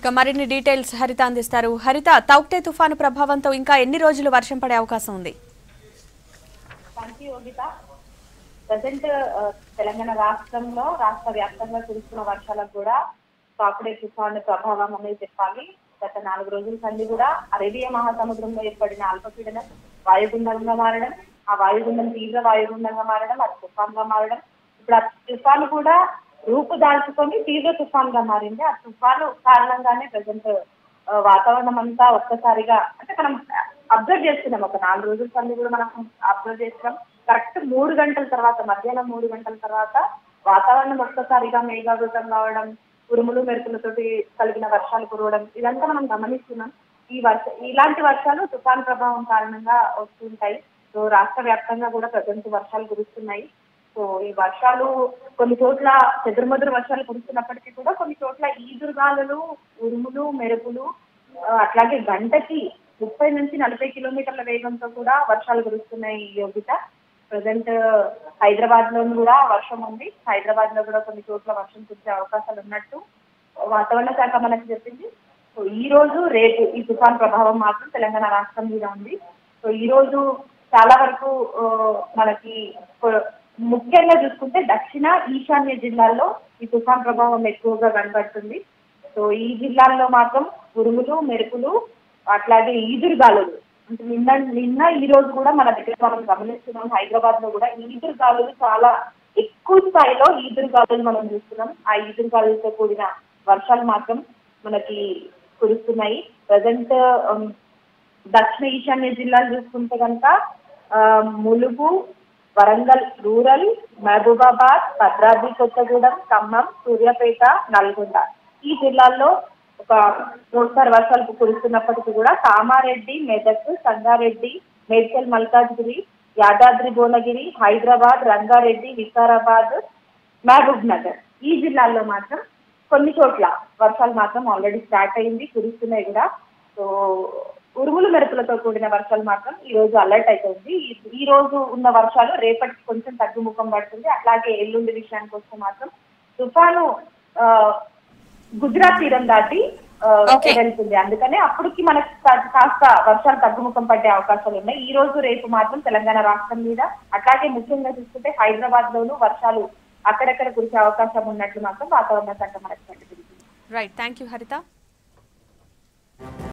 ఇక మరిన్ని డీటెయిల్స్ హరిత అందిస్తారు హరిత తౌక్టే తుఫాను ప్రభావంతో ఇంకా ఎన్ని రోజులు వర్షం పడే అవకాశం ఉంది thank you Yogitha present Telangana రాష్ట్రంలో రాష్ట్ర వ్యాప్తంగా కురుస్తున్న వర్షాలకు కూడా కాకుడే తుఫాను ప్రభావం అనేది చెప్పాలి గత నాలుగు రోజుల సంది కూడా అరేబియా మహాసముద్రంలో ఏర్పడిన అల్పపీడనం వాయుగుండంగా మారడం ఆ వాయుగుండం తీవ్ర వాయుగుండంగా మారడం అది తుఫాన్గా మారడం ఇప్పుడు ఆ తుఫాను కూడా రూపు దాల్చుకొని తీవ్ర తుఫాన్ గా మారింది ఆ తుఫాను కారణంగానే ప్రజెంట్ వాతావరణం అంతా ఒక్కసారిగా అంటే మనం అబ్జర్వ్ చేస్తున్నాం ఒక నాలుగు రోజుల సంది కూడా మనం అబ్జర్వ్ చేస్తున్నాం కరెక్ట్ మూడు గంటల తర్వాత మధ్యాహ్నం మూడు గంటల తర్వాత వాతావరణం ఒక్కసారిగా మేఘావృతం కావడం ఉరుములు మెరుపులతోటి కలిగిన వర్షాలు కురవడం ఇదంతా మనం గమనిస్తున్నాం ఈ వర్ష ఇలాంటి వర్షాలు తుఫాన్ ప్రభావం కారణంగా వస్తుంటాయి సో రాష్ట్ర వ్యాప్తంగా కూడా ప్రజెంట్ వర్షాలు కురుస్తున్నాయి సో ఈ వర్షాలు కొన్ని చోట్ల చెదురుమదురు వర్షాలు కురుస్తున్నప్పటికీ కూడా కొన్ని చోట్ల ఈదురుగాలులు ఉరుములు మెరుపులు ఆ, అట్లాగే గంటకి ముప్పై నుంచి నలభై కిలోమీటర్ల వేగంతో కూడా వర్షాలు కురుస్తున్నాయి ఈ యోగిత ప్రజెంట్ హైదరాబాద్ లో కూడా వర్షం ఉంది హైదరాబాద్ లో కూడా కొన్ని చోట్ల వర్షం కురిసే అవకాశాలు ఉన్నట్టు వాతావరణ శాఖ మనకు చెప్పింది సో ఈ రోజు రేపు ఈ తుఫాన్ ప్రభావం మాత్రం తెలంగాణ రాష్ట్రం మీద ఉంది సో ఈ రోజు చాలా వరకు ఆ, మనకి కొ- ముఖ్యంగా చూసుకుంటే దక్షిణ ఈశాన్య జిల్లాల్లో ఈ తుఫాన్ ప్రభావం ఎక్కువగా కనబడుతుంది సో ఈ జిల్లాల్లో మాత్రం ఉరుములు మెరుపులు అట్లాగే ఈదురుగాలులు అంటే నిన్న నిన్న ఈ రోజు కూడా మన దగ్గర మనం గమనిస్తున్నాం హైదరాబాద్ లో కూడా ఈదురుగాలులు చాలా ఎక్కువ స్థాయిలో ఈదురుగాలులు మనం చూస్తున్నాం ఆ ఈదురుగాలులతో కూడిన వర్షాలు మాత్రం మనకి కురుస్తున్నాయి ప్రజెంట్ దక్షిణ ఈశాన్య జిల్లాలు చూసుకుంటే కనుక ఆ, ములుగు వరంగల్ రూరల్ మహబూబాబాద్ భద్రాద్రి కొత్తగూడెం ఖమ్మం సూర్యాపేట నల్గొండ ఈ జిల్లాల్లో ఒక మోస్తారు వర్షాలు కురుస్తున్నప్పటికీ కూడా కామారెడ్డి మెదక్ సంగారెడ్డి మేడ్చల్ మల్కాజ్గిరి యాదాద్రి భువనగిరి హైదరాబాద్ రంగారెడ్డి వికారాబాద్ మహబూబ్ నగర్ ఈ జిల్లాల్లో మాత్రం కొన్ని చోట్ల వర్షాలు మాత్రం ఆల్రెడీ స్టార్ట్ అయింది కురుస్తున్నాయి కూడా సో ఉరుములు మెరుపులతో కూడిన వర్షాలు మాత్రం ఈ రోజు అలర్ట్ అవుతుంది ఈ- ఈ రోజు ఉన్న వర్షాలు రేపటికి కొంచెం తగ్గుముఖం పడుతుంది అట్లాగే ఎల్లుండి విషయానికి వస్తే మాత్రం తుఫాను ఆ, గుజరాత్ తీరం దాటి ఆ, Okay. వెళ్తుంది అందుకనే అప్పటికి మనకి కా- కాస్త వర్షాలు తగ్గుముఖం పడే అవకాశాలు ఉన్నాయి ఈ రోజు రేపు మాత్రం తెలంగాణ రాష్ట్రం మీద అట్లాగే ముఖ్యంగా చూసుకుంటే హైదరాబాద్ లోను వర్షాలు అక్కడక్కడ కురిసే అవకాశం ఉన్నట్లు మాత్రం వాతావరణ శాఖ మనకు ప్రకటించింది రైట్ థ్యాంక్ యూ హరిత